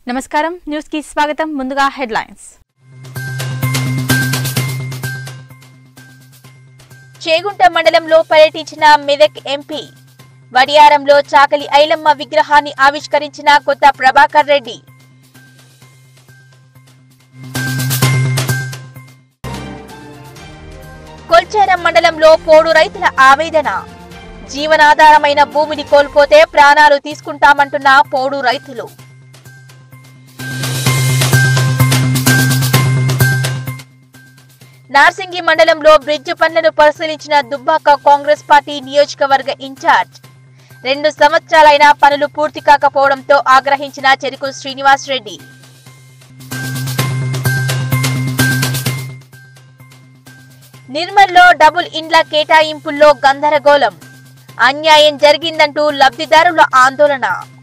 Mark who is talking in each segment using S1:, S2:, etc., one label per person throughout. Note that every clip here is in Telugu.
S1: నమస్కారం న్యూస్ కి స్వాగతం ముందుగా హెడ్లైన్స్ చేగుంట మండలంలో పర్యటించిన మెదక్ ఎంపీ వడియారంలో చాకలి ఐలమ్మ విగ్రహాన్ని ఆవిష్కరించిన కొత్త ప్రభాకర్ రెడ్డి కొల్చారం మండలంలో పోడు రైతుల ఆవేదన జీవనాధారమైన భూమిని కోల్పోతే ప్రాణాలు తీసుకుంటామంటున్న పోడు రైతులు నార్సింగి మండలంలో బ్రిడ్జ్ పనులను పరిశీలించిన దుబ్బాక కాంగ్రెస్ పార్టీ నియోజకవర్గ ఇన్ఛార్జ్ రెండు సంవత్సరాలైన పనులు పూర్తి కాకపోవడంతో ఆగ్రహించిన చెరుకు శ్రీనివాస్ రెడ్డి నిర్మల్లో డబుల్ ఇండ్ల కేటాయింపుల్లో గందరగోళం అన్యాయం జరిగిందంటూ లబ్ధిదారుల ఆందోళన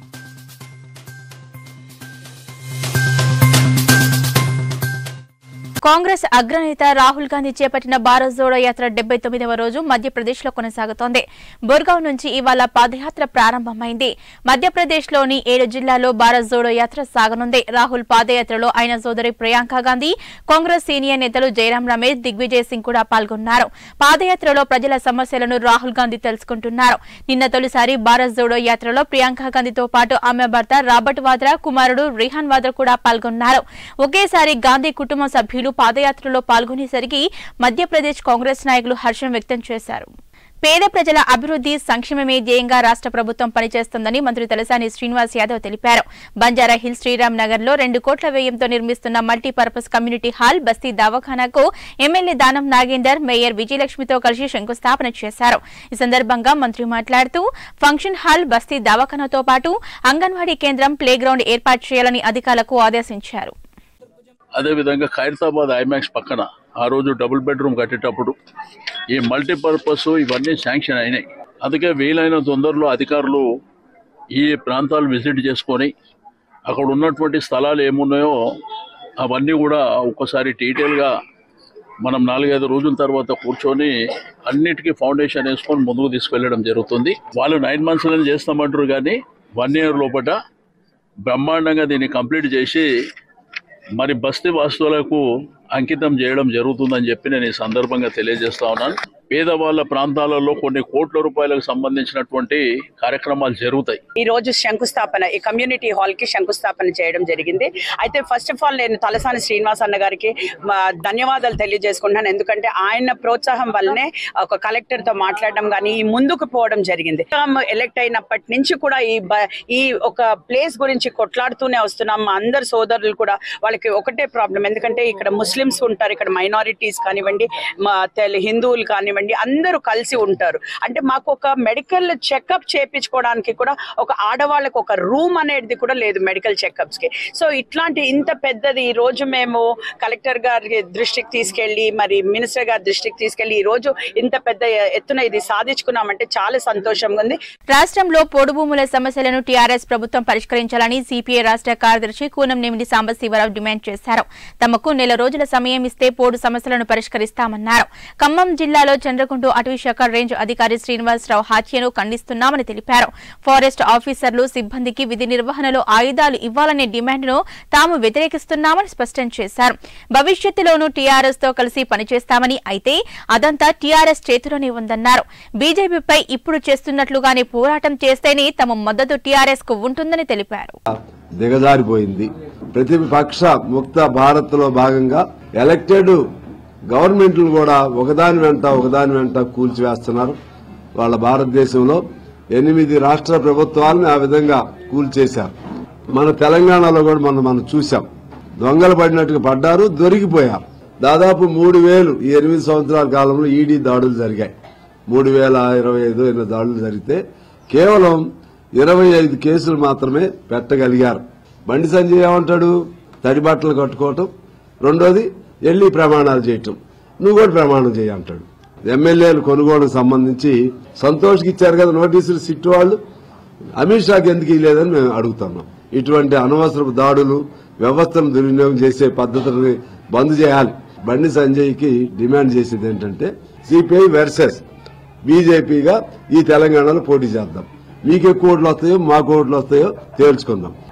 S1: కాంగ్రెస్ అగ్రనేత రాహుల్ గాంధీ చేపట్టిన భారత్ జోడో యాత్ర డెబ్బై తొమ్మిదవ రోజు మధ్యప్రదేశ్ లో కొనసాగుతోంది బుర్గావ్ నుంచి ఇవాళ పాదయాత్ర ప్రారంభమైంది మధ్యప్రదేశ్ లోని ఏడు జిల్లాల్లో భారత్ జోడో యాత్ర సాగనుంది రాహుల్ పాదయాత్రలో ఆయన సోదరి ప్రియాంక గాంధీ కాంగ్రెస్ సీనియర్ నేతలు జయరాం రమేష్ దిగ్విజయ్ సింగ్ కూడా పాల్గొన్నారు పాదయాత్రలో ప్రజల సమస్యలను రాహుల్ గాంధీ తెలుసుకుంటున్నారు నిన్న తొలిసారి భారత్ జోడో యాత్రలో ప్రియాంక గాంధీతో పాటు ఆమె భర్త రాబర్ట్ వాద్రా కుమారుడు రిహాన్ వాద్రా కూడా పాల్గొన్నారు ఒకేసారి గాంధీ కుటుంబ సభ్యులు పాదయాత్రలో పాల్గొనేసరికి మధ్యప్రదేశ్ కాంగ్రెస్ నాయకులు హర్షం వ్యక్తం చేశారు పేద ప్రజల అభివృద్ధి సంక్షేమమే ధ్యేయంగా రాష్ట్ర ప్రభుత్వం పనిచేస్తోందని మంత్రి తలసాని శ్రీనివాస్ యాదవ్ తెలిపారు బంజారా హిల్స్ శ్రీరామ్ నగర్ లో రెండు కోట్ల వ్యయంతో నిర్మిస్తున్న మల్టీపర్పస్ కమ్యూనిటీ హాల్ బస్తీ దవాఖానాకు ఎమ్మెల్యే దానం నాగేందర్ మేయర్ విజయలక్ష్మితో కలిసి శంకుస్థాపన చేశారు ఈ సందర్భంగా మంత్రి మాట్లాడుతూ ఫంక్షన్ హాల్ బస్తీ దవాఖానాతో పాటు అంగన్వాడీ కేంద్రం ప్లే గ్రౌండ్ ఏర్పాటు చేయాలని అధికారులకు ఆదేశించారు
S2: అదేవిధంగా ఖైరతాబాద్ ఐమాక్స్ పక్కన ఆ రోజు డబుల్ బెడ్రూమ్ కట్టేటప్పుడు ఈ మల్టీపర్పస్ ఇవన్నీ శాంక్షన్ అయినాయి అందుకే వీలైన తొందరలో అధికారులు ఈ ప్రాంతాలు విజిట్ చేసుకొని అక్కడ ఉన్నటువంటి స్థలాలు ఏమున్నాయో అవన్నీ కూడా ఒక్కసారి డీటెయిల్గా మనం నాలుగైదు రోజుల తర్వాత కూర్చొని అన్నిటికీ ఫౌండేషన్ వేసుకొని ముందుకు తీసుకెళ్ళడం జరుగుతుంది వాళ్ళు నైన్ మంత్స్లో చేస్తామంటారు కానీ వన్ ఇయర్ లోపల బ్రహ్మాండంగా దీన్ని కంప్లీట్ చేసి మరి బస్తీ వాస్తువులకు అంకితం చేయడం జరుగుతుందని చెప్పి నేను ఈ సందర్భంగా తెలియజేస్తా ఉన్నాను పేదవాళ్ళ ప్రాంతాలలో కొన్ని కోట్ల రూపాయలకు సంబంధించినటువంటి కార్యక్రమాలు జరుగుతాయి
S3: ఈ రోజు శంకుస్థాపన ఈ కమ్యూనిటీ హాల్ కి శంకుస్థాపన చేయడం జరిగింది అయితే ఫస్ట్ ఆఫ్ ఆల్ నేను తలసాని శ్రీనివాస్ అన్న గారికి మా ధన్యవాదాలు తెలియజేసుకుంటున్నాను ఎందుకంటే ఆయన ప్రోత్సాహం వల్లనే ఒక కలెక్టర్ తో మాట్లాడడం కానీ ఈ ముందుకు పోవడం జరిగింది ఎలక్ట్ అయినప్పటి నుంచి కూడా ఈ బ- ఈ ఒక ప్లేస్ గురించి కొట్లాడుతూనే వస్తున్నాం మా అందరు సోదరులు కూడా వాళ్ళకి ఒకటే ప్రాబ్లం ఎందుకంటే ఇక్కడ ముస్లిమ్స్ ఉంటారు ఇక్కడ మైనారిటీస్ కానివ్వండి మా తెలు హిందువులు కానివ్వండి అందరూ కలిసి ఉంటారు అంటే మాకు ఒక మెడికల్ చెకప్ చేయించుకోవడానికి కూడా ఒక ఆడవాళ్ళకి ఒక రూమ్ అనేది కూడా లేదు మెడికల్ చెకప్స్ కి సో ఇట్లాంటి ఇంత పెద్దది ఈ రోజు మేము కలెక్టర్ గారి దృష్టికి తీసుకెళ్లి మరి మినిస్టర్ గారి దృష్టికి తీసుకెళ్లి ఈ రోజు ఇంత పెద్ద ఎత్తున ఇది సాధించుకున్నామంటే చాలా సంతోషంగా ఉంది
S1: రాష్ట్రంలో పోడు భూముల సమస్యలను టీఆర్ఎస్ ప్రభుత్వం పరిష్కరించాలని సిపిఐ రాష్ట్ర కార్యదర్శి కూనం నిమిడి సాంబశివరావు డిమాండ్ చేశారు తమకు నెల రోజుల సమయం ఇస్తే పోడు సమస్యలను పరిష్కరిస్తామన్నారు ఖమ్మం జిల్లాలో చంద్రకుంటు అటవీ శాఖ రేంజ్ అధికారి శ్రీనివాసరావు హత్యను ఖండిస్తున్నామని తెలిపారు ఫారెస్ట్ ఆఫీసర్లు సిబ్బందికి విధి నిర్వహణలో ఆయుధాలు ఇవ్వాలనే డిమాండ్ను తాము వ్యతిరేకిస్తున్నామని స్పష్టం చేశారు భవిష్యత్తులోనూ టీఆర్ఎస్ తో కలిసి పనిచేస్తామని అయితే అదంతా టీఆర్ఎస్ చేతిలోనే ఉందన్నారు బీజేపీపై ఇప్పుడు చేస్తున్నట్లుగానే పోరాటం చేస్తేనే తమ మద్దతు టీఆర్ఎస్ కు ఉంటుందని తెలిపారు
S4: దిగజారిపోయింది ప్రతిపక్ష ముక్త భారత్ లో భాగంగా ఎలక్టెడ్ గవర్నమెంట్లు కూడా ఒకదాని వెంట ఒకదాని వెంట కూల్చివేస్తున్నారు వాళ్ళ భారతదేశంలో ఎనిమిది రాష్ట్ర ప్రభుత్వాలను ఆ విధంగా కూల్చేశారు మన తెలంగాణలో కూడా మనం మనం చూసాం దొంగలు పడినట్టుగా పడ్డారు దొరికిపోయారు దాదాపు మూడు వేలు ఈ ఎనిమిది సంవత్సరాల కాలంలో ఈడీ దాడులు జరిగాయి మూడు వేల ఇరవై ఐదు ఎనిమిది దాడులు జరిగితే కేవలం ఇరవై ఐదు కేసులు మాత్రమే పెట్టగలిగారు బండి సంజయ్ ఏమంటాడు తడి బట్టలు కట్టుకోవటం రెండోది ఎల్లి ప్రమాణాలు చేయటం నువ్వు కూడా ప్రమాణం చేయి అంటాడు ఎమ్మెల్యేలు కొనుగోలుకు సంబంధించి సంతోష్కి ఇచ్చారు కదా నోటీసులు సిట్టు వాళ్ళు అమిత్ షాకి ఎందుకు ఇవ్వలేదని మేము అడుగుతున్నాం ఇటువంటి అనవసరపు దాడులు వ్యవస్థను దుర్వినియోగం చేసే పద్ధతులని బంద్ చేయాలి బండి సంజయ్కి డిమాండ్ చేసేది ఏంటంటే సిపిఐ వర్సెస్ బీజేపీగా ఈ తెలంగాణలో పోటీ చేద్దాం మీకు ఎక్కువ ఓట్లు వస్తాయో మాకు ఓట్లు వస్తాయో తేల్చుకుందాం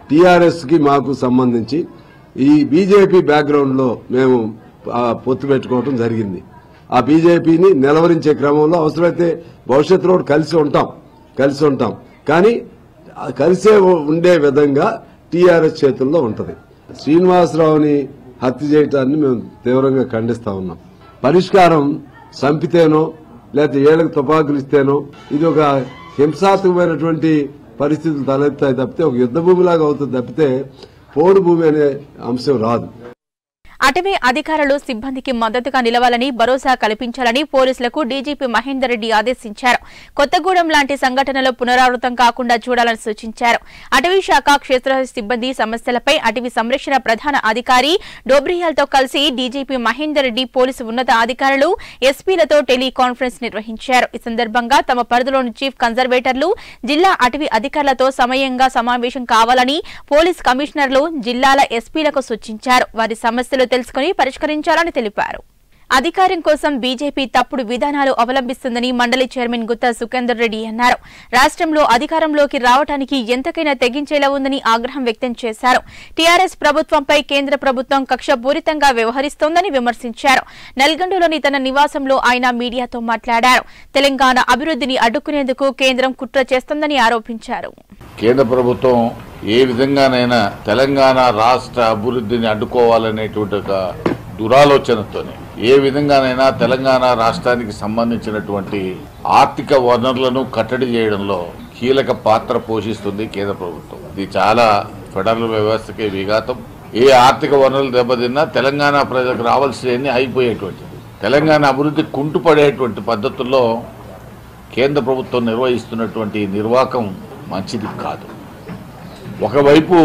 S4: టీఆర్ఎస్ కి మాకు సంబంధించి ఈ బీజేపీ బ్యాక్గ్రౌండ్ లో మేము ఆ, పొత్తు పెట్టుకోవడం జరిగింది ఆ బీజేపీని నిలవరించే క్రమంలో అవసరమైతే భవిష్యత్తులో కూడా కలిసి ఉంటాం కలిసి ఉంటాం కానీ ఆ కలిసే ఉండే విధంగా టీఆర్ఎస్ చేతుల్లో ఉంటది శ్రీనివాసరావుని హత్య చేయటాన్ని మేము తీవ్రంగా ఖండిస్తా ఉన్నాం పరిష్కారం చంపితేనో లేకపోతే ఏళ్ళకి తుపాకులు ఇస్తేనో ఇది ఒక హింసాత్మకమైనటువంటి పరిస్థితులు తలెత్తాయి తప్పితే ఒక యుద్ధ భూమిలాగా అవుతుంది తప్పితే పోడు భూమి అనే అంశం రాదు
S1: అటవీ అధికారులు సిబ్బందికి మద్దతుగా నిలవాలని భరోసా కల్పించాలని పోలీసులకు డీజీపీ మహేందర్ రెడ్డి ఆదేశించారు కొత్తగూడెం లాంటి సంఘటనలు పునరావృతం కాకుండా చూడాలని సూచించారు అటవీ శాఖ క్షేత్ర సిబ్బంది సమస్యలపై అటవీ సంరక్షణ ప్రధాన అధికారి డోబ్రియాల్తో కలిసి డీజీపీ మహేందర్ రెడ్డి పోలీసు ఉన్నత అధికారులు ఎస్పీలతో టెలికాన్ఫరెన్స్ నిర్వహించారు ఈ సందర్భంగా తమ పరిధిలోని చీఫ్ కన్జర్వేటర్లు జిల్లా అటవీ అధికారులతో సమయంగా సమావేశం కావాలని పోలీస్ కమిషనర్లు జిల్లాల ఎస్పీలకు సూచించారు వారి సమస్యలు తెలుసుకుని పరిష్కరించాలని తెలిపారు అధికారం కోసం బీజేపీ తప్పుడు విధానాలు అవలంబిస్తుందని మండలి చైర్మన్ గుత్తా సుఖేందర్ రెడ్డి అన్నారు రాష్ట్రంలో అధికారంలోకి రావడానికి ఎంతకైనా తెగించేలా ఉందని ఆగ్రహం వ్యక్తం చేశారు టీఆర్ఎస్ ప్రభుత్వంపై కేంద్ర ప్రభుత్వం కక్షపూరితంగా వ్యవహరిస్తోందని విమర్శించారు నల్గొండలోని తన నివాసంలో ఆయన మీడియాతో మాట్లాడారు తెలంగాణ అభివృద్ధిని అడ్డుకునేందుకు కేంద్రం కుట్ర చేస్తోందని ఆరోపించారు
S5: కేంద్ర ప్రభుత్వం ఏ విధంగానైనా తెలంగాణ రాష్ట్ర అభివృద్ధిని అడ్డుకోవాలనేటువంటి ఒక దురాలోచనతోనే ఏ విధంగానైనా తెలంగాణ రాష్ట్రానికి సంబంధించినటువంటి ఆర్థిక వనరులను కట్టడి చేయడంలో కీలక పాత్ర పోషిస్తుంది కేంద్ర ప్రభుత్వం ఇది చాలా ఫెడరల్ వ్యవస్థకి విఘాతం ఏ ఆర్థిక వనరులు దెబ్బతిన్నా తెలంగాణ ప్రజలకు రావాల్సినవి అయిపోయేటువంటిది తెలంగాణ అభివృద్ధి కుంటుపడేటువంటి పద్ధతుల్లో కేంద్ర ప్రభుత్వం నిర్వహిస్తున్నటువంటి నిర్వాకం మంచిది కాదు ఒకవైపు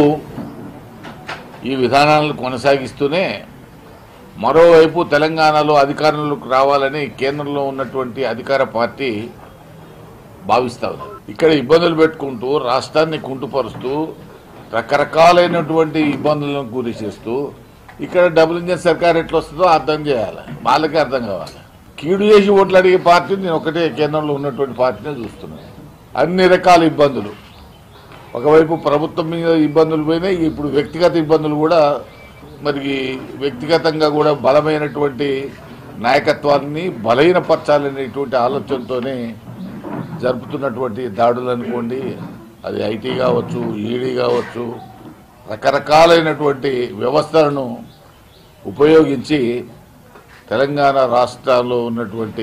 S5: ఈ విధానాలను కొనసాగిస్తూనే మరోవైపు తెలంగాణలో అధికారంలోకి రావాలని కేంద్రంలో ఉన్నటువంటి అధికార పార్టీ భావిస్తా ఉంది ఇక్కడ ఇబ్బందులు పెట్టుకుంటూ రాష్ట్రాన్ని కుంటుపరుస్తూ రకరకాలైనటువంటి ఇబ్బందులను గురి చేస్తూ ఇక్కడ డబుల్ ఇంజన్ సర్కార్ ఎట్లా వస్తుందో అర్థం చేయాలి వాళ్ళకి అర్థం కావాలి కీడు చేసి ఓట్లు అడిగే పార్టీ నేను ఒకటే కేంద్రంలో ఉన్నటువంటి పార్టీనే చూస్తున్నాను అన్ని రకాల ఇబ్బందులు ఒకవైపు ప్రభుత్వం మీద ఇబ్బందులు పోయినాయి ఇప్పుడు వ్యక్తిగత ఇబ్బందులు కూడా మరి వ్యక్తిగతంగా కూడా బలమైనటువంటి నాయకత్వాన్ని బలహీనపరచాలనేటువంటి ఆలోచనతోనే జరుపుతున్నటువంటి దాడులు అనుకోండి అది ఐటీ కావచ్చు ఈడీ కావచ్చు రకరకాలైనటువంటి వ్యవస్థలను ఉపయోగించి తెలంగాణ రాష్ట్రాల్లో ఉన్నటువంటి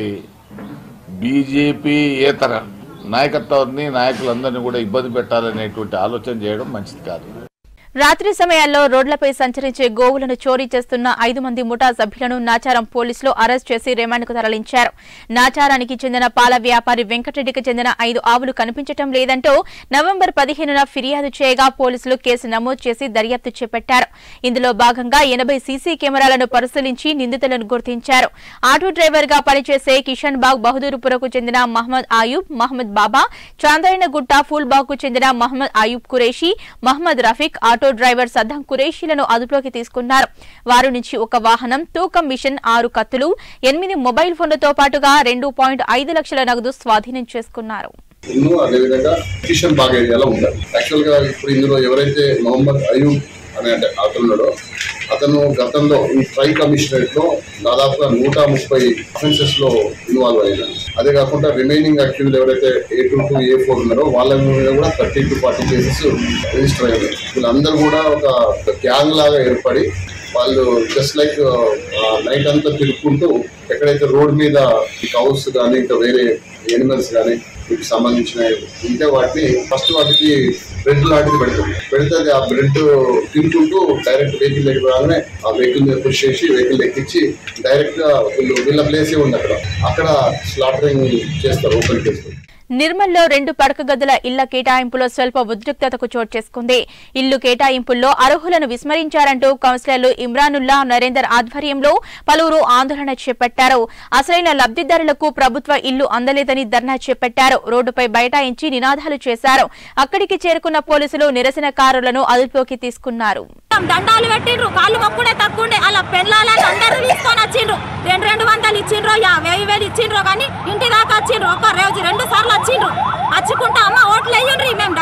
S5: బీజేపీ ఏతర నాయకత్వాన్ని నాయకులందరినీ కూడా ఇబ్బంది పెట్టాలనేటువంటి ఆలోచన చేయడం మంచిది కాదు
S1: రాత్రి సమయాల్లో రోడ్లపై సంచరించే గోవులను చోరీ చేస్తున్న ఐదు మంది ముఠా సభ్యులను నాచారం పోలీసులు అరెస్ట్ చేసి రిమాండ్కు తరలించారు నాచారానికి చెందిన పాల వ్యాపారి వెంకటరెడ్డికి చెందిన ఐదు ఆవులు కనిపించటం లేదంటూ నవంబర్ పదిహేనున ఫిర్యాదు చేయగా పోలీసులు కేసు నమోదు చేసి దర్యాప్తు చేపట్టారు ఇందులో భాగంగా ఎనభై సీసీ కెమెరాలను పరిశీలించి నిందితులను గుర్తించారు ఆటో డ్రైవర్ గా పనిచేసే కిషన్ బాగ్ బహదూర్పురకు చెందిన మహమ్మద్ ఆయూబ్ మహమ్మద్ బాబా చాంద్రాయణగుట్ట ఫూల్బాగ్ కు చెందిన మహమ్మద్ ఆయూబ్ కురేషి మహమ్మద్ రఫీక్ ఆటో డ్రైవర్ సద్దాం కురేషీలను అదుపులోకి తీసుకున్నారు వారి నుంచి ఒక వాహనం తూకం మిషన్ ఆరు కత్తులు ఎనిమిది మొబైల్ ఫోన్లతో పాటుగా రెండు పాయింట్ ఐదు లక్షల నగదు స్వాధీనం చేసుకున్నారు
S6: ఇన్ను అదేవిధంగా కిషన్ బాగ్ ఏరియాలో ఉంటారు యాక్చువల్ గా ఇప్పుడు ఇందులో ఎవరైతే మొహమ్మద్ అయూబ్ అనే అంటే అతనున్నాడో అతను గతంలో ఈ ట్రై కమిషనరేట్ లో దాదాపుగా నూట ముప్పై అఫెన్సెస్ లో ఇన్వాల్వ్ అయ్యారు అదే కాకుండా రిమైనింగ్ అక్యూజ్ ఎవరైతే A two to A four ఉన్నారో వాళ్ళ మీద కూడా thirty to forty cases register అయ్యారు వీళ్ళందరూ కూడా ఒక గ్యాంగ్ లాగా ఏర్పడి వాళ్ళు జస్ట్ లైక్ నైట్ అంతా తిరుక్కుంటూ ఎక్కడైతే రోడ్ మీద కౌస్ కానీ ఇంకా వేరే ఎనిమల్స్ కానీ వీటికి సంబంధించిన ఉంటే వాటిని ఫస్ట్ వాటికి బ్రెడ్ లాంటిది పెడుతుంది పెడితే అది ఆ బ్రెడ్ తింటుంటూ డైరెక్ట్ వెహికల్ దగ్గర రాగానే ఆ వెహికల్ మీద పుష్ చేసి వెహికల్ ఎక్కించి డైరెక్ట్ గా వీళ్ళు వీళ్ళ ప్లేసే ఉంది అక్కడ అక్కడ స్లాటరింగ్ చేస్తారు ఓపెన్ చేస్తారు
S1: నిర్మల్లో రెండు పడక గదుల ఇళ్ల కేటాయింపులో స్వల్ప ఉద్రిక్తతకు చోటు చేసుకుంది ఇల్లు కేటాయింపుల్లో అర్హులను విస్మరించారంటూ కౌన్సిలర్లు ఇమ్రానుల్లా నరేందర్ ఆధ్వర్యంలో పలువురు ఆందోళన చేపట్టారు అసలైన లబ్ధిదారులకు ప్రభుత్వ ఇల్లు అందలేదని ధర్నా చేపట్టారు రోడ్డుపై బైఠాయించి నినాదాలు చేశారు అక్కడికి చేరుకున్న పోలీసులు నిరసనకారులను అదుపులోకి తీసుకున్నారు
S7: దండాలు పెట్టిండ్రు కాళ్ళు మొక్కుడే తక్కువండే అలా పెళ్ళాలని అందరూ తీసుకొని వచ్చిండ్రు రెండు రెండు వందలు ఇచ్చిండ్రు యా వెయ్యి వేలు ఇచ్చిండ్రు కానీ ఇంటి దాకా వచ్చిండ్రు ఒక్క రోజు రెండు సార్లు వచ్చిండ్రు వచ్చుకుంటా అమ్మ ఓట్లు వేయండ్రి మేము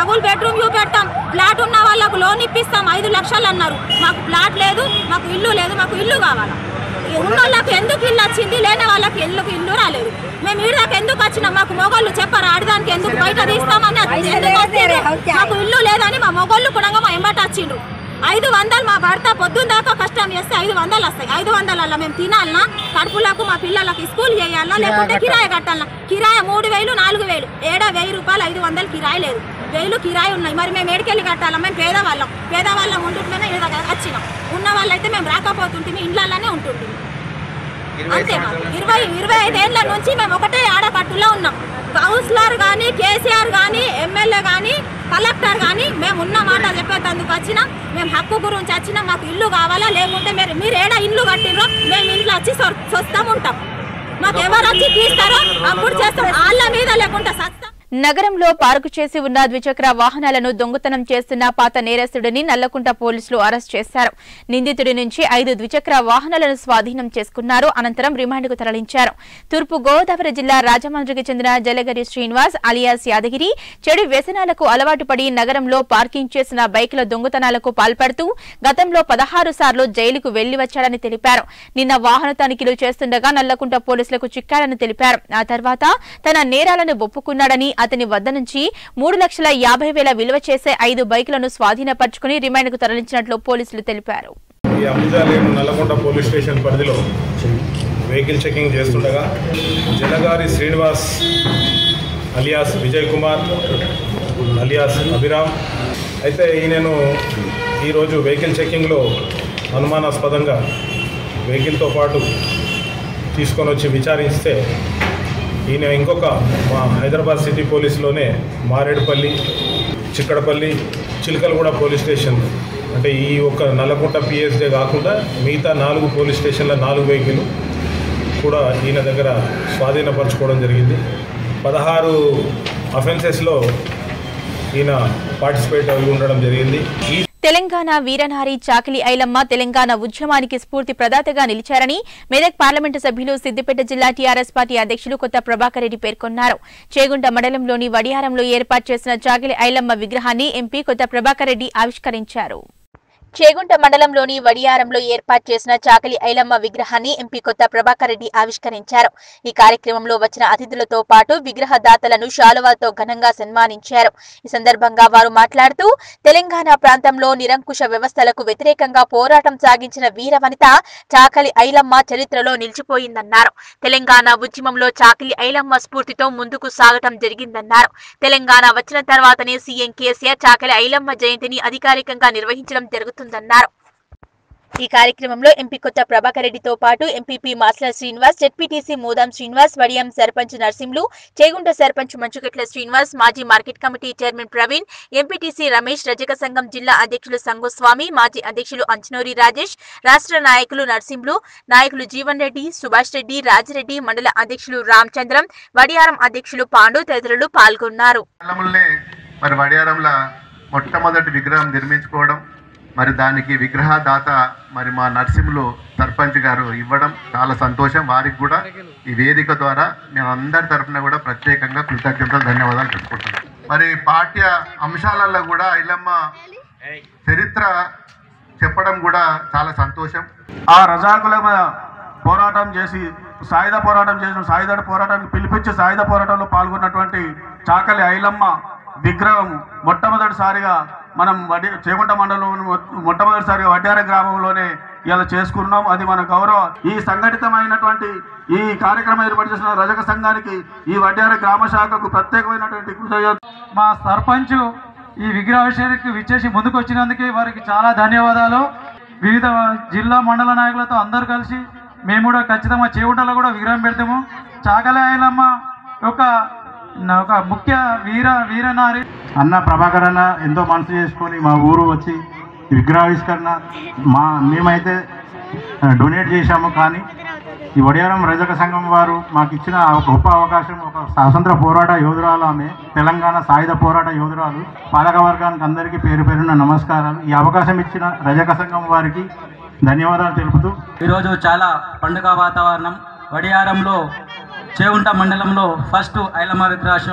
S7: డబుల్ బెడ్రూమ్ చూపెడతాం ఫ్లాట్ ఉన్న వాళ్ళకు లోన్ ఇప్పిస్తాం ఐదు లక్షలు అన్నారు మాకు ఫ్లాట్ లేదు మాకు ఇల్లు లేదు మాకు ఇల్లు కావాలా ఉన్న వాళ్ళకి ఎందుకు ఇల్లు వచ్చింది లేని వాళ్ళకి ఇల్లుకి ఇల్లు రాలేదు మేము ఈడదాకా ఎందుకు వచ్చినాం మాకు మొగోళ్ళు చెప్పారు ఆడదానికి ఎందుకు బయట తీస్తామని అది ఎందుకు వచ్చిండ్రు? మాకు ఇల్లు లేదని మా మొగోళ్ళు కూడా మా ఎంబట వచ్చిండ్రు ఐదు వందలు మా భర్త పొద్దున్న దాకా కష్టం చేస్తే ఐదు వందలు వస్తాయి ఐదు వందలలో మేము తినాలనా కడుపులకు మా పిల్లలకి స్కూల్ చేయాలా లేకుంటే కిరాయి కట్టాలనా కిరాయి మూడు వేలు నాలుగు వేలు ఏడా వెయ్యి రూపాయలు ఐదు వందలు కిరాయి లేదు వేలు కిరాయి ఉన్నాయి మరి మేము ఏడికెళ్ళి కట్టాలా మేము పేదవాళ్ళం పేదవాళ్ళం ఉంటుంటేనే ఈడ దాకా వచ్చినాం ఉన్న వాళ్ళైతే మేము రాకపోతుంటే ఇండ్లలోనే ఉంటుంటే అంతే మాకు. ఇరవై ఇరవై ఐదేళ్ల నుంచి మేము ఒకటే ఆడకట్టులో ఉన్నాం కౌన్సిలర్ కానీ కేసీఆర్ కానీ ఎమ్మెల్యే కానీ కలెక్టర్ కానీ మేము ఉన్న మాట చెప్పేటందుకు వచ్చినా మేము హక్కు గురించి వచ్చినా మాకు ఇల్లు కావాలా లేకుంటే మీరు మీరు ఏడా ఇల్లు కట్టిర్రో మేము ఇంట్లో వచ్చి సొ- స్వస్థం ఉంటాం మాకు ఎవరు వచ్చి తీస్తారో అప్పుడు చేస్తాం వాళ్ళ మీద లేకుంటే సస్తాం
S1: నగరంలో పార్కు చేసి ఉన్న ద్విచక్ర వాహనాలను దొంగతనం చేస్తున్న పాత నేరస్తుడిని నల్లకుంట పోలీసులు అరెస్ట్ చేశారు నిందితుడి నుంచి ఐదు ద్విచక్ర వాహనాలను స్వాధీనం చేసుకున్నారు అనంతరం రిమాండ్కు తరలించారు తూర్పు గోదావరి జిల్లా రాజమండ్రికి చెందిన జలగరి శ్రీనివాస్ అలియాస్ యాదగిరి చెడు వ్యసనాలకు అలవాటు పడి నగరంలో పార్కింగ్ చేసిన బైకుల దొంగతనాలకు పాల్పడుతూ గతంలో పదహారు సార్లు జైలుకు వెళ్లి వచ్చాడని తెలిపారు నిన్న వాహన తనిఖీలు చేస్తుండగా నల్లకుంట పోలీసులకు చిక్కాడని తెలిపారు ఆ తర్వాత తన నేరాలను ఒప్పుకున్నాడని అతని వద్ద నుంచి మూడు లక్షల యాభై వేల విలువ చేసే ఐదు బైకులను స్వాధీనపరుచుకుని రిమాండ్కు తరలించినట్లు పోలీసులు తెలిపారు
S8: ఈ అంబుజాలేరు నల్లకొండ పోలీస్ స్టేషన్ పరిధిలో వెహికల్ చెకింగ్ చేస్తుండగా జలగారి శ్రీనివాస్ అలియాస్ విజయ్ కుమార్ అలియాస్ అభిరామ్ అయితే ఈయనను ఈరోజు వెహికల్ చెకింగ్లో అనుమానాస్పదంగా వెహికల్తో పాటు తీసుకొని వచ్చి విచారిస్తే ఈయన ఇంకొక మా హైదరాబాద్ సిటీ పోలీసులోనే మారేడుపల్లి చిక్కడపల్లి చిలకలగూడ పోలీస్ స్టేషన్ అంటే ఈ ఒక నల్లకుంట పిఎస్డే కాకుండా మిగతా నాలుగు పోలీస్ స్టేషన్ల నాలుగు వెహికల్ కూడా ఈయన దగ్గర స్వాధీనపరచుకోవడం జరిగింది పదహారు అఫెన్సెస్లో ఈయన పార్టిసిపేట్ అయి ఉండడం జరిగింది ఈ
S1: తెలంగాణ వీరనారి చాకిలి ఐలమ్మ తెలంగాణ ఉద్యమానికి స్ఫూర్తి ప్రదాతగా నిలిచారని మెదక్ పార్లమెంటు సభ్యులు సిద్దిపేట జిల్లా టీఆర్ఎస్ పార్టీ అధ్యక్షులు కొత్త ప్రభాకర్ రెడ్డి పేర్కొన్నారు చేగుంట మండలంలోని వడియారంలో ఏర్పాటు చేసిన చాకిలి ఐలమ్మ విగ్రహాన్ని ఎంపీ కొత్త ప్రభాకర్ రెడ్డి ఆవిష్కరించారు చేగుంట మండలంలోని వడియారంలో ఏర్పాటు చేసిన చాకలి ఐలమ్మ విగ్రహాన్ని ఎంపీ కొత్త ప్రభాకర్ రెడ్డి ఆవిష్కరించారు ఈ కార్యక్రమంలో వచ్చిన అతిథులతో పాటు విగ్రహదాతలను శాలువాతో ఘనంగా సన్మానించారు ఈ సందర్భంగా వారు మాట్లాడుతూ తెలంగాణ ప్రాంతంలో నిరంకుశ వ్యవస్థలకు వ్యతిరేకంగా పోరాటం సాగించిన వీర వనిత చాకలి ఐలమ్మ చరిత్రలో నిలిచిపోయిందన్నారు తెలంగాణ ఉద్యమంలో చాకలి ఐలమ్మ స్ఫూర్తితో ముందుకు సాగటం జరిగిందన్నారు తెలంగాణ వచ్చిన తర్వాతనే సీఎం కేసీఆర్ చాకలి ఐలమ్మ జయంతిని అధికారికంగా నిర్వహించడం జరుగుతుందన్నారు ఈ కార్యక్రమంలో ఎంపీ కొత్త ప్రభాకర్ రెడ్డితో పాటు ఎంపీపీ మాస్ల శ్రీనివాస్ జెడ్పీటీసీ మోదాం శ్రీనివాస్ వడియం సర్పంచ్ నర్సింహులు చేగుంట సర్పంచ్ మంచుగట్ల శ్రీనివాస్ మాజీ market committee chairman Praveen MPTC Ramesh రజక సంఘం జిల్లా అధ్యక్షులు సంగుస్వామి మాజీ అధ్యక్షులు అంచనూరి రాజేష్ రాష్ట్ర నాయకులు నర్సింహులు నాయకులు జీవన్ రెడ్డి సుభాష్ రెడ్డి రాజిరెడ్డి మండల అధ్యక్షులు రామచంద్రం వడియారం అధ్యక్షులు పాండు తదితరులు పాల్గొన్నారు
S9: మండలంలోనే మరి వడియారంలో మొట్టమొదటి విగ్రహం నిర్మించుకోవడం మరి దానికి విగ్రహదాత మరి మా నరసింహులు సర్పంచ్ గారు ఇవ్వడం చాలా సంతోషం వారికి కూడా ఈ వేదిక ద్వారా మేము అందరి తరఫున కూడా ప్రత్యేకంగా కృతజ్ఞతలు ధన్యవాదాలు చెప్పుకుంటున్నాం మరి పాఠ్య అంశాలలో కూడా ఐలమ్మ చరిత్ర చెప్పడం కూడా చాలా సంతోషం
S10: ఆ రజాకుల మీద పోరాటం చేసి సాయుధ పోరాటం చేసిన సాయుధ పోరాటానికి పిలిపించి సాయుధ పోరాటంలో పాల్గొన్నటువంటి చాకలి ఐలమ్మ విగ్రహం మొట్టమొదటిసారిగా మనం వడి చేగుంట మండలం మొట్టమొదటిసారిగా వడ్డార గ్రామంలోనే ఇలా చేసుకున్నాం అది మన గౌరవ ఈ సంఘటితమైనటువంటి ఈ కార్యక్రమం ఏర్పాటు చేసిన రజక సంఘానికి ఈ వడ్డార గ్రామ శాఖకు ప్రత్యేకమైనటువంటి కృతజ్ఞత
S11: మా సర్పంచ్ ఈ విగ్రహావిషయానికి విచ్చేసి ముందుకు వచ్చినందుకు వారికి చాలా ధన్యవాదాలు వివిధ జిల్లా మండల నాయకులతో అందరూ కలిసి మేము కూడా ఖచ్చితంగా చేవుటలో కూడా విగ్రహం పెడతాము చాకలి ఆయలమ్మ ఒక ఒక ముఖ్య వీర వీరనారి
S10: అన్న ప్రభాకర్ అన్న ఎంతో మనసు చేసుకొని మా ఊరు వచ్చి ఈ విగ్రహావిష్కరణ మా మేమైతే ఆ, డొనేట్ చేశాము కానీ ఈ వడియారం రజక సంఘం వారు మాకు ఇచ్చిన ఒక గొప్ప అవకాశం ఒక స్వాతంత్ర పోరాట యోధురాలు ఆమె తెలంగాణ సాయుధ పోరాట యోధురాలు పాలక వర్గానికి అందరికీ పేరు పేరున నమస్కారాలు ఈ అవకాశం ఇచ్చిన రజక సంఘం వారికి ధన్యవాదాలు తెలుపుతూ
S11: ఈరోజు చాలా పండుగ వాతావరణం వడియారంలో చేగుంట మండలంలో ఫస్ట్ ఐలమ్మ విగ్రహం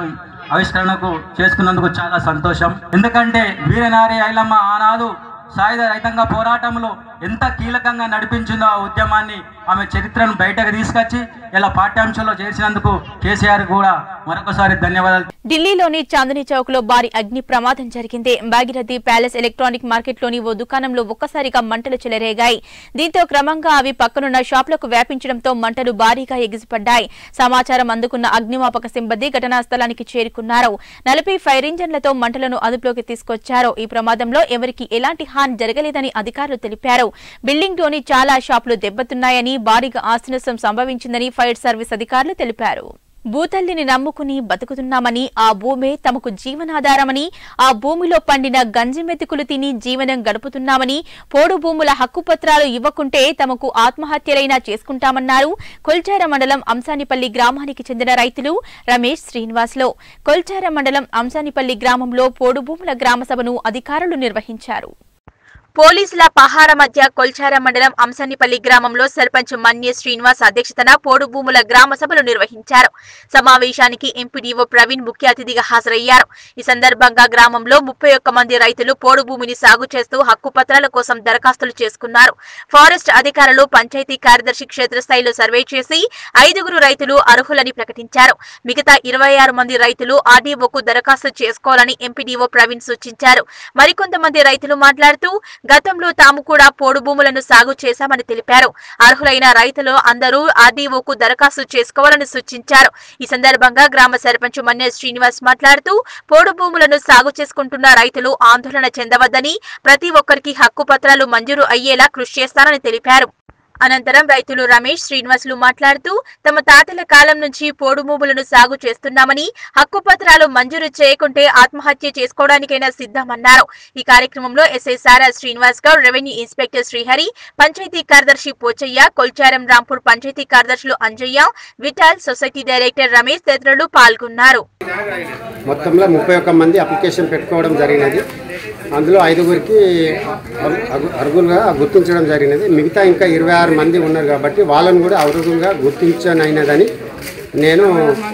S11: ఆవిష్కరణకు చేసుకున్నందుకు చాలా సంతోషం ఎందుకంటే వీరనారి ఐలమ్మ ఆనాడు సాయుధ రైతాంగ పోరాటంలో ఎంత కీలకంగా నడిపించిందో ఆ ఉద్యమాన్ని ఆమె చరిత్రను బయటకు తీసుకొచ్చి ఇలా పాఠ్యాంశంలో చేసినందుకు కేసీఆర్ కూడా మరొకసారి ధన్యవాదాలు
S1: ఢిల్లీలోని చాందనీ చౌక్ లో భారీ అగ్ని ప్రమాదం జరిగింది భాగీరథి ప్యాలెస్ ఎలక్ట్రానిక్ మార్కెట్లోని ఓ దుకాణంలో ఒక్కసారిగా మంటలు చెలరేగాయి దీంతో క్రమంగా అవి పక్కనున్న షాపులకు వ్యాపించడంతో మంటలు భారీగా ఎగిసిపడ్డాయి సమాచారం అందుకున్న అగ్నిమాపక సిబ్బంది ఘటనా స్థలానికి చేరుకున్నారు నలభై ఫైర్ ఇంజన్లతో మంటలను అదుపులోకి తీసుకొచ్చారు ఈ ప్రమాదంలో ఎవరికీ ఎలాంటి హాని జరగలేదని అధికారులు తెలిపారు బిల్డింగ్లోని చాలా షాపులు దెబ్బతిన్నాయని భారీగా ఆస్తి నష్టం సంభవించిందని ఫైర్ సర్వీస్ అధికారులు తెలిపారు భూతల్లిని నమ్ముకుని బతుకుతున్నామని ఆ భూమే తమకు జీవనాధారమని ఆ భూమిలో పండిన గంజి మెతుకులు తిని జీవనం గడుపుతున్నామని పోడు భూముల హక్కుపత్రాలు ఇవ్వకుంటే తమకు ఆత్మహత్యలైనా చేసుకుంటామన్నారు కొల్చార మండలం అంసానిపల్లి గ్రామానికి చెందిన రైతులు రమేష్ శ్రీనివాస్లో కొల్చార మండలం అంసానిపల్లి గ్రామంలో పోడు భూముల గ్రామ సభను అధికారులు నిర్వహించారు పోలీసుల పహార మధ్య కొల్చార మండలం అంసన్నిపల్లి గ్రామంలో సర్పంచ్ మన్య శ్రీనివాస్ అధ్యక్షతన పోడు భూముల గ్రామ సభలు నిర్వహించారు సమావేశానికి ఎంపీడీఓ ప్రవీణ్ ముఖ్య అతిథిగా హాజరయ్యారు ఈ సందర్భంగా గ్రామంలో ముప్పై ఒక్క మంది రైతులు పోడు భూమిని సాగు చేస్తూ హక్కుపత్రాల కోసం దరఖాస్తులు చేసుకున్నారు ఫారెస్ట్ అధికారులు పంచాయతీ కార్యదర్శి క్షేత్రస్థాయిలో సర్వే చేసి ఐదుగురు రైతులు అర్హులని ప్రకటించారు మిగతా ఇరవై ఆరు మంది రైతులు ఆర్డీఓకు దరఖాస్తు చేసుకోవాలని ఎంపీడీఓ ప్రవీణ్ సూచించారు మరికొంతమంది రైతులు మాట్లాడుతూ గతంలో తాము కూడా పోడు భూములను సాగు చేశామని తెలిపారు అర్హులైన రైతులు అందరూ ఆర్డీఓకు దరఖాస్తు చేసుకోవాలని సూచించారు ఈ సందర్భంగా గ్రామ సర్పంచ్ మన్య శ్రీనివాస్ మాట్లాడుతూ పోడు భూములను సాగు చేసుకుంటున్న రైతులు ఆందోళన చెందవద్దని ప్రతి ఒక్కరికి హక్కు పత్రాలు మంజూరు అయ్యేలా కృషి చేస్తారని తెలిపారు అనంతరం రైతులు రమేష్ శ్రీనివాసులు మాట్లాడుతూ తమ తాతల కాలం నుంచి పోడు భూములను సాగు చేస్తున్నామని హక్కు పత్రాలు మంజూరు చేయకుంటే ఆత్మహత్య చేసుకోవడానికైనా సిద్ధమన్నారు ఈ కార్యక్రమంలో SI Sara Srinivas Goud revenue inspector Srihari panchayat కార్యదర్శి పోచయ్య కొల్చారం రాంపూర్ పంచాయతీ కార్యదర్శులు అంజయ్య విఠాల్ సొసైటీ డైరెక్టర్ రమేష్ తదితరులు పాల్గొన్నారు
S12: మొత్తంలో ముప్పై ఒక్క మంది అప్లికేషన్ పెట్టుకోవడం జరిగినది అందులో ఐదుగురికి అర్- అర్- అర్హులుగా గుర్తించడం జరిగినది మిగతా ఇంకా ఇరవై ఆరు మంది ఉన్నారు కాబట్టి వాళ్ళని కూడా అర్హులుగా గుర్తించనైనదని నేను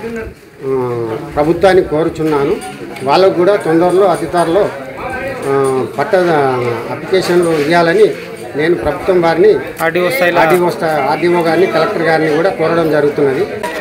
S12: ఆ, ప్రభుత్వాన్ని కోరుచున్నాను వాళ్ళకు కూడా తొందరలో అతి త్వరలో ఆ, పట్ట అప్లికేషన్లు ఇవ్వాలని నేను ప్రభుత్వం వారిని ఆర్డీఓ ఆర్డీఓ ఆర్డీఓ గారిని కలెక్టర్ గారిని కూడా కోరడం జరుగుతున్నది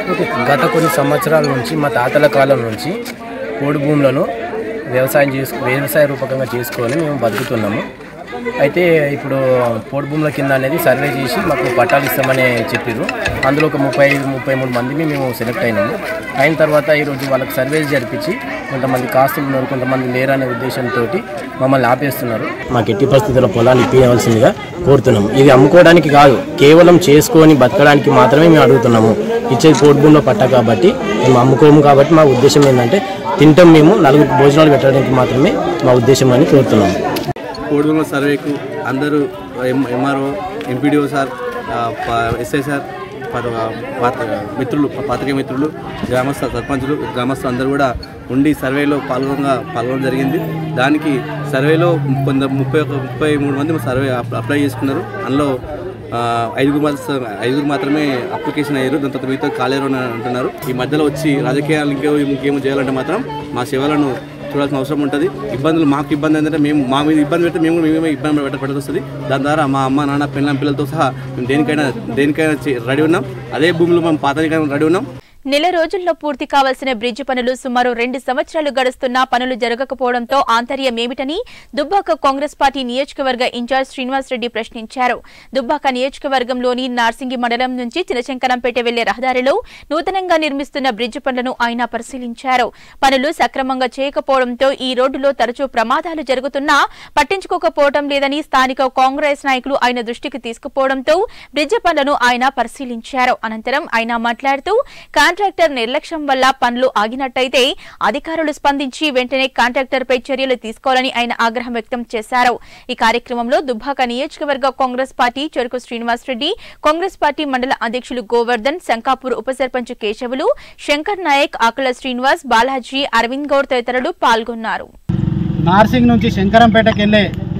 S13: గత కొన్ని సంవత్సరాల నుంచి మా తాతల కాలం నుంచి పోడు భూములను వ్యవసాయం చేసుకు వ్యవసాయ రూపకంగా చేసుకొని మేము బతుకుతున్నాము అయితే ఇప్పుడు పోడు భూముల కింద అనేది సర్వే చేసి మాకు పట్టాలు ఇస్తామని చెప్పారు అందులో ఒక ముప్పై ఐదు ముప్పై మూడు మందిని మేము సెలెక్ట్ అయినాము అయిన తర్వాత ఈరోజు వాళ్ళకి సర్వేలు జరిపించి కొంతమంది కాస్తులు ఉన్నారు కొంతమంది లేరు అనే ఉద్దేశంతో మమ్మల్ని ఆపేస్తున్నారు మాకు ఎట్టి పరిస్థితుల్లో పొలాలు ఇప్పించవలసిందిగా కోరుతున్నాము ఇది అమ్ముకోవడానికి కాదు కేవలం చేసుకొని బతకడానికి మాత్రమే మేము అడుగుతున్నాము ఇచ్చేది పోటు భూమిలో పట్ట కాబట్టి మేము అమ్ముకోము కాబట్టి మా ఉద్దేశం ఏంటంటే తింటాం మేము నలుగురు భోజనాలు పెట్టడానికి మాత్రమే మా ఉద్దేశం అని కోరుతున్నాము
S14: కోడిగుల సర్వేకు అందరూ ఎం- ఎంఆర్ఓ ఎంపీడీఓ సార్ ఆ, ప- ఎస్ఐ సార్ ప- పాత్ర మిత్రులు పాత్రిక మిత్రులు గ్రామస్థ సర్పంచులు గ్రామస్తులు అందరూ కూడా ఉండి సర్వేలో పాల్గొనగా పాల్గొనడం జరిగింది దానికి సర్వేలో కొంత ముప్పై ఒక ముప్పై మూడు మంది సర్వే అప్- అప్లై చేసుకున్నారు అందులో ఆ, ఐదుగురు మాత్రం ఐదుగురు మాత్రమే అప్లికేషన్ అయ్యారు దాని తర్వాత మిగతా కాలేరు అని అంటున్నారు ఈ మధ్యలో వచ్చి రాజకీయాలు ఇంకో ఇంకేమో చేయాలంటే మాత్రం మా సేవలను చూడాల్సిన అవసరం ఉంటుంది ఇబ్బందులు మాకు ఇబ్బంది ఏంటంటే మేము మా మీద ఇబ్బంది పెడితే మేము కూడా మేమే ఇబ్బంది పెట్ట పెట్టాల్సి వస్తుంది దాని ద్వారా మా అమ్మ నాన్న పిల్లల పిల్లలతో సహా మేము దేనికైనా దేనికైనా చే- రెడీ ఉన్నాం అదే భూమిలో మనం పాతనికైనా రెడీ ఉన్నాం
S1: నెల రోజుల్లో పూర్తి కావాల్సిన బ్రిడ్జి పనులు సుమారు రెండు సంవత్సరాలు గడుస్తున్నా పనులు జరగకపోవడంతో ఆంతర్యం ఏమిటని దుబ్బాక కాంగ్రెస్ పార్టీ నియోజకవర్గ ఇన్ఛార్జ్ శ్రీనివాస్ రెడ్డి ప్రశ్నించారు దుబ్బాక నియోజకవర్గంలోని నార్సింగి మండలం నుంచి చినశంకరంపేట వెళ్లే రహదారిలో నూతనంగా నిర్మిస్తున్న బ్రిడ్జి పనులను ఆయన పరిశీలించారు పనులు సక్రమంగా చేయకపోవడంతో ఈ రోడ్డులో తరచూ ప్రమాదాలు జరుగుతున్నా పట్టించుకోకపోవడం లేదని స్థానిక కాంగ్రెస్ నాయకులు ఆయన దృష్టికి తీసుకుపోవడంతో బ్రిడ్జి పనులను ఆయన పరిశీలించారు అనంతరం ఆయన మాట్లాడుతూ కాంట్రాక్టర్ నిర్లక్ష్యం వల్ల పనులు ఆగినట్టయితే అధికారులు స్పందించి వెంటనే కాంట్రాక్టర్పై చర్యలు తీసుకోవాలని ఆయన ఆగ్రహం వ్యక్తం చేశారు ఈ కార్యక్రమంలో దుబ్బాక నియోజకవర్గ కాంగ్రెస్ పార్టీ చెరుకు శ్రీనివాస్ రెడ్డి కాంగ్రెస్ పార్టీ మండల అధ్యక్షులు గోవర్ధన్ శంకాపూర్ ఉప సర్పంచ్ కేశవులు శంకర్ నాయక్ ఆకుల శ్రీనివాస్ బాలాజీ అరవింద్ గౌడ్ తదితరులు పాల్గొన్నారు
S15: నార్సింగ్ నుంచి శంకరంపేటకి వెళ్ళే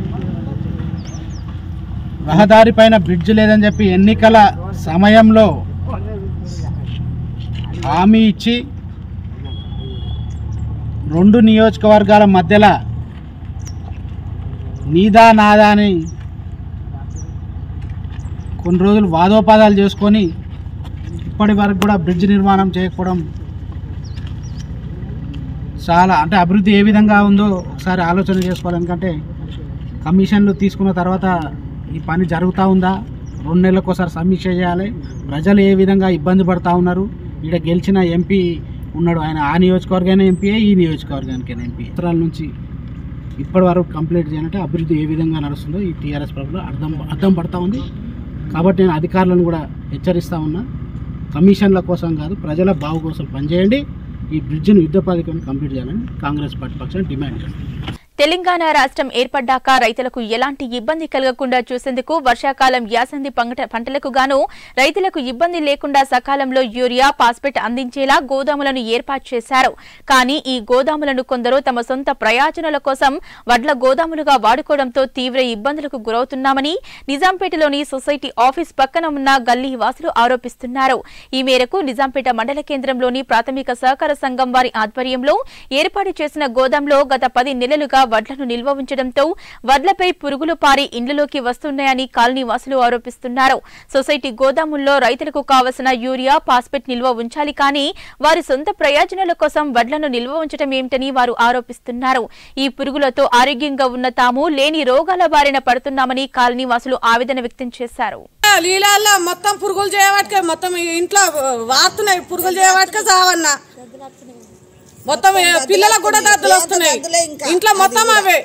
S15: రహదారి పైన బ్రిడ్జ్ లేదని చెప్పి ఎన్నికల సమయంలో హామీ ఇచ్చి రెండు నియోజకవర్గాల మధ్యలో నీదా నాదా అని కొన్ని రోజులు వాదోపాదాలు చేసుకొని ఇప్పటి వరకు కూడా బ్రిడ్జ్ నిర్మాణం చేయకపోవడం చాలా అంటే అభివృద్ధి ఏ విధంగా ఉందో ఒకసారి ఆలోచన చేసుకోవాలి ఎందుకంటే కమిషన్లు తీసుకున్న తర్వాత ఈ పని జరుగుతూ ఉందా రెండు నెలలకు ఒకసారి సమీక్ష చేయాలి ప్రజలు ఏ విధంగా ఇబ్బంది పడుతూ ఉన్నారు ఇక్కడ గెలిచిన ఎంపీ ఉన్నాడు ఆయన ఆ నియోజకవర్గానే ఎంపీఏ ఈ నియోజకవర్గానికైనా ఎంపీ సంవత్సరాల నుంచి ఇప్పటి వరకు కంప్లీట్ చేయాలంటే అభివృద్ధి ఏ విధంగా నడుస్తుందో ఈ టీఆర్ఎస్ ప్రభుత్వం అర్థం అర్థం పడతా ఉంది కాబట్టి నేను అధికారులను కూడా హెచ్చరిస్తా ఉన్నా కమిషన్ల కోసం కాదు ప్రజల బావు కోసం పనిచేయండి ఈ బ్రిడ్జిని యుద్ధ ప్రాతిపదికన కంప్లీట్ చేయాలని కాంగ్రెస్ పార్టీ పక్షాన్ని డిమాండ్ చేస్తాం
S1: తెలంగాణ రాష్ట్రం ఏర్పడ్డాక రైతులకు ఎలాంటి ఇబ్బంది కలగకుండా చూసేందుకు వర్షాకాలం యాసంగి పంట- పంటలకు గాను రైతులకు ఇబ్బంది లేకుండా సకాలంలో యూరియా పాస్పెట్ అందించేలా గోదాములను ఏర్పాటు చేశారు కానీ ఈ గోదాములను కొందరు తమ సొంత ప్రయోజనాల కోసం వడ్ల గోదాములుగా వాడుకోవడంతో తీవ్ర ఇబ్బందులకు గురవుతున్నామని నిజాంపేటలోని సొసైటీ ఆఫీస్ పక్కన ఉన్న గల్లీ వాసులు ఆరోపిస్తున్నారు ఈ మేరకు నిజాంపేట మండల కేంద్రంలోని ప్రాథమిక సహకార సంఘం వారి ఆధ్వర్యంలో ఏర్పాటు చేసిన గోదాంలో గత పది నెలలుగా వడ్లను నిల్వ ఉంచడంతో వడ్లపై పురుగులు పారి ఇండ్లలోకి వస్తున్నాయని కాలనీ వాసులు ఆరోపిస్తున్నారు సొసైటీ గోదాముల్లో రైతులకు కావలసిన యూరియా పాస్పెట్ నిల్వ ఉంచాలి కానీ వారి సొంత ప్రయోజనాల కోసం వడ్లను నిల్వ ఉంచడం ఏమిటని వారు ఆరోపిస్తున్నారు ఈ పురుగులతో ఆరోగ్యంగా ఉన్న తాము లేని రోగాల బారిన పడుతున్నామని కాలనీ వాసులు ఆవేదన వ్యక్తం చేశారు
S16: లీలాల్లో మొత్తం పురుగులు చేయబట్టుకే మొత్తం ఈ ఇంట్లో వాడుతున్నాయి పురుగులు చేయబట్టుకే చావన్నా మొత్తం ఈ పిల్లలకు కూడా దద్దులు వస్తున్నాయి ఇంట్లో మొత్తం అవే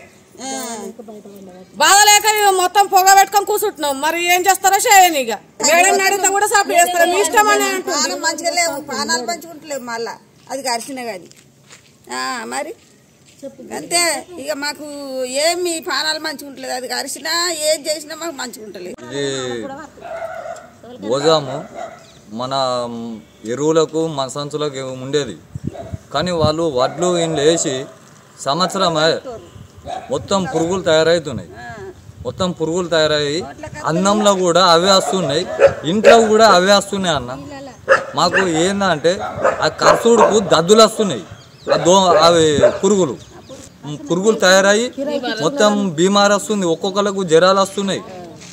S16: బాధ లేక ఇక మొత్తం పొగ పెట్టుకొని కూర్చుంటున్నాం మరి ఏం చేస్తారో చేయని ఇక మేడం అడిగితే కూడా సప్లై చేస్తారు మీ ఇష్టం అని అంటుంది
S17: మంచిగా లేవు ప్రాణాలు పంచుకుంటలేవు మళ్ళా అది కరిచిన కానీ మరి అంతే ఇక మాకు ఏమి ప్రాణాలు మంచిగుంటలేదు అది కరిసినా ఏం చేసినా మాకు మంచిగుంటలేదు
S18: ఇది గోజాము మన ఎరువులకు మన సంచులకు ఉండేది కానీ వాళ్ళు వడ్లు ఇండ్లు వేసి సంవత్సరమే మొత్తం పురుగులు తయారవుతున్నాయి మొత్తం పురుగులు తయారయ్యి అన్నంలో కూడా అవే వస్తున్నాయి ఇంట్లో కూడా అవే వస్తున్నాయి అన్న మాకు ఏందంటే ఆ కర్సుడుకు దద్దులు వస్తున్నాయి ఆ దో అవి పురుగులు పురుగులు తయారయ్యి మొత్తం బీమారి వస్తుంది ఒక్కొక్కరికి జ్వరాలు వస్తున్నాయి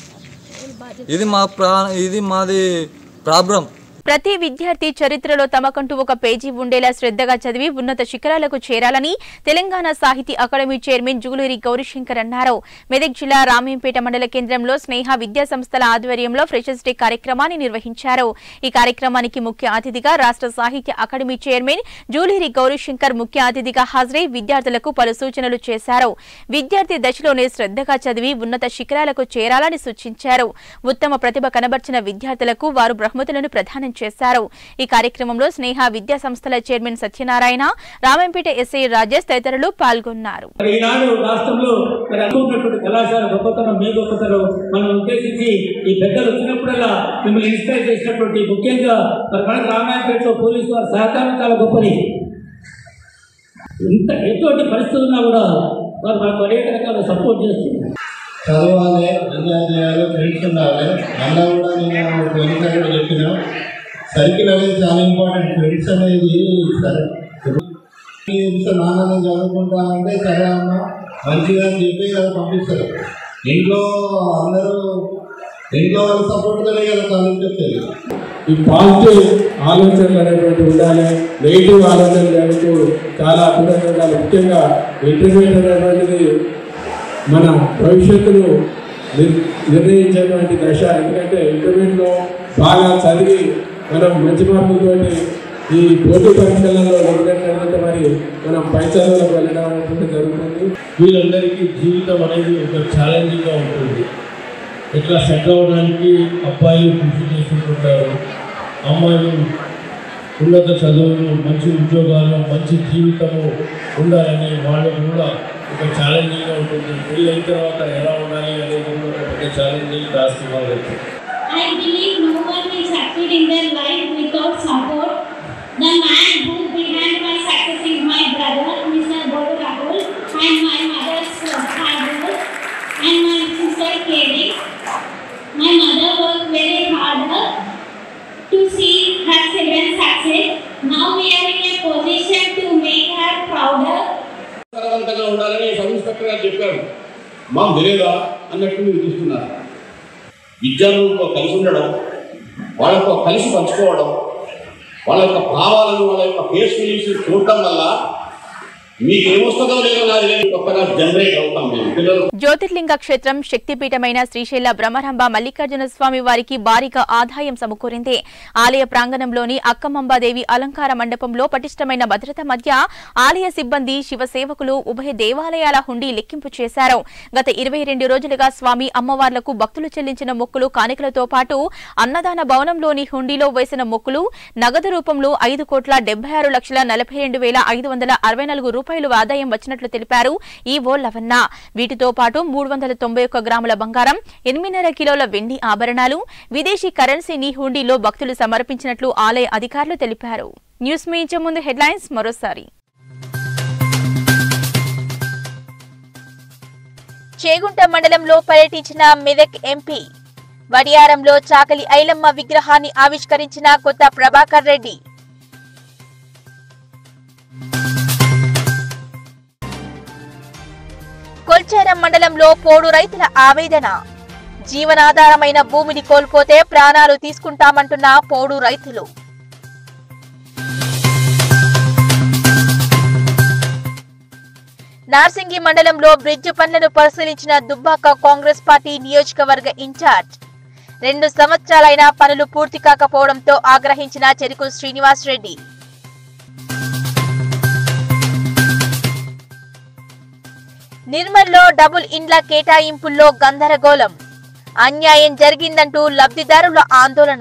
S18: ఇది మా ప్రా ఇది మాది ప్రాబ్లం
S1: ప్రతి విద్యార్థి చరిత్రలో తమకంటూ ఒక పేజీ ఉండేలా శ్రద్ధగా చదివి ఉన్నత శిఖరాలకు చేరాలని తెలంగాణ సాహితీ అకాడమీ చైర్మన్ జూలూరి గౌరీశంకర్ అన్నారు మెదక్ జిల్లా రామీంపేట మండల కేంద్రంలో స్నేహ విద్యా సంస్థల ఆధ్వర్యంలో ఫ్రెషర్స్ డే కార్యక్రమాన్ని నిర్వహించారు ఈ కార్యక్రమానికి ముఖ్య అతిథిగా రాష్ట్ర సాహిత్య అకాడమీ చైర్మన్ జూలూరి గౌరీశంకర్ ముఖ్య అతిథిగా హాజరై విద్యార్థులకు పలు సూచనలు చేశారు విద్యార్థి దశలోనే శ్రద్ధగా చదివి ఉన్నత శిఖరాలకు చేరాలని సూచించారు ఉత్తమ ప్రతిభ కనబర్చిన విద్యార్థులకు వారు బహుమతులను ప్రదానం చేశారు ఈ కార్యక్రమంలో స్నేహ విద్యా సంస్థల చైర్మన్ సత్యనారాయణ రామంపేట ఎస్ఐ రాజేష్ తదితరులు పాల్గొన్నారు
S19: మరి ఈనాడు రాష్ట్రంలో మరి అనుకున్నటువంటి కళాశాల గొప్పతనం మీ గొప్పతనం మనం ఉద్దేశించి ఈ పెద్దలు వచ్చినప్పుడల్లా మిమ్మల్ని ఇన్స్పైర్ చేసినటువంటి ముఖ్యంగా మరి మన రామాయణపేటలో పోలీసు వారి సహకారం చాలా గొప్పది ఇంత ఎటువంటి పరిస్థితులు ఉన్నా కూడా వారు మనకు అనేక రకాల సపోర్ట్ చేస్తున్నారు
S20: చదవాలి ఎంజాయ్ చేయాలి ఫ్రెండ్స్ ఉండాలి అలా కూడా నేను ఫ్రెండ్స్ కూడా చెప్పిన సర్కిల్ అనేది చాలా ఇంపార్టెంట్ ఫ్రెండ్స్ అనేది సరే ఇంత నాన్న చదువుకుంటా అంటే సరే అమ్మ మంచిగా అని చెప్పి కదా పంపిస్తారు ఇంట్లో అందరూ ఇంట్లో వాళ్ళ సపోర్ట్తోనే కదా కాలేజ్ చెప్తారు
S19: ఈ పాజిటివ్ ఆలోచనలు అనేటువంటి ఉండాలి నెగిటివ్ ఆలోచనలు లేకపోతే చాలా అద్భుతంగా ఉండాలి ముఖ్యంగా ఇంటర్మీడియట్ అనేటువంటిది మన భవిష్యత్తును నిర్- నిర్ణయించేటువంటి దశ ఎందుకంటే ఇంటర్మీడియట్లో బాగా చదివి మనం మంచి మార్కులతోటి ఈ పోటీ పరీక్షలలో నిలబెట్టినట్లయితే మరి మనం పై చదువులకు వెళ్ళడం అనేటువంటి జరుగుతుంది
S20: వీళ్ళందరికీ జీవితం అనేది ఒక ఛాలెంజింగ్గా ఉంటుంది ఇట్లా సెటిల్ అవ్వడానికి అబ్బాయిలు కృషి చేసుకుంటుంటారు అమ్మాయిలు ఉన్నత చదువులు మంచి ఉద్యోగాలు మంచి జీవితము ఉండాలని వాళ్ళు కూడా ఒక ఛాలెంజింగ్గా ఉంటుంది పెళ్ళైన తర్వాత ఎలా ఉండాలి అనేది కూడా ఒక పెద్ద ఛాలెంజింగ్ టాస్క్ వాళ్ళకి
S21: I believe no one will succeed in their life without support. The man who behind my success is my brother, Mr. Bodu Rahul, and my mother's uh, hard work, and my sister Kelly. My mother worked very hard to see her children succeed. Now we are in a position to make her prouder
S2: ఆదర్శవంతంగా ఉండాలని సబ్ ఇన్స్పెక్టర్ గారు చెప్పారు మాకు తెలియదా అన్నట్టు మీరు చూస్తున్నారు విద్యార్థులతో కలిసి ఉండడం వాళ్ళతో కలిసి పంచుకోవడం వాళ్ళ యొక్క భావాలను వాళ్ళ యొక్క ఫేస్ ఫీలింగ్స్ చూడటం వల్ల మీకు ఏమొస్తుందో లేదో నాకు తెలియదు గొప్పగా జనరేట్ అవుతాం మేము పిల్లలు
S1: జ్యోతిర్లింగ క్షేత్రం శక్తిపీఠమైన శ్రీశైల బ్రహ్మరంభ మల్లికార్జున స్వామి వారికి భారీగా ఆదాయం సమకూరింది ఆలయ ప్రాంగణంలోని అక్కమంబాదేవి అలంకార మండపంలో పటిష్టమైన భద్రత మధ్య ఆలయ సిబ్బంది శివ సేవకులు ఉభయ దేవాలయాల హుండీ లెక్కింపు చేశారు గత ఇరవై రెండు రోజులుగా స్వామి అమ్మవార్లకు భక్తులు చెల్లించిన మొక్కులు కానుకలతో పాటు అన్నదాన భవనంలోని హుండీలో వేసిన మొక్కులు నగదు రూపంలో ఐదు కోట్ల డెబ్బై ఆరు లక్షల నలభై రెండు వేల ఐదు వందల అరవై నాలుగు రూపాయలు ఆదాయం వచ్చినట్లు తెలిపారు ఈవో లవన్న వీటితో పాటు మూడు వందల తొంభై ఒక్క గ్రాముల బంగారం ఎనిమిదిన్నర కిలోల వెండి ఆభరణాలు విదేశీ కరెన్సీని హుండీలో భక్తులు సమర్పించినట్లు ఆలయ అధికారులు తెలిపారు న్యూస్ ముగించే ముందు హెడ్లైన్స్ మరోసారి చేగుంట మండలంలో పర్యటించిన మెదక్ ఎంపీ వడియారంలో చాకలి ఐలమ్మ విగ్రహాన్ని ఆవిష్కరించిన కొత్త ప్రభాకర్ రెడ్డి కొల్చారం మండలంలో పోడు రైతుల ఆవేదన జీవనాధారమైన భూమిని కోల్పోతే ప్రాణాలు తీసుకుంటామంటున్న పోడు రైతులు నార్సింగి మండలంలో బ్రిడ్జ్ పనులను పరిశీలించిన దుబ్బాక కాంగ్రెస్ పార్టీ నియోజకవర్గ ఇన్ఛార్జ్ రెండు సంవత్సరాలైన పనులు పూర్తి కాకపోవడంతో ఆగ్రహించిన చెరుకు శ్రీనివాస్ రెడ్డి నిర్మల్లో డబుల్ ఇండ్ల కేటాయింపుల్లో గందరగోళం అన్యాయం జరిగిందంటూ లబ్ధిదారుల ఆందోళన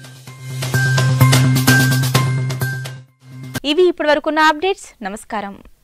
S1: ఇవి ఇప్పటివరకున్న అప్డేట్స్ నమస్కారం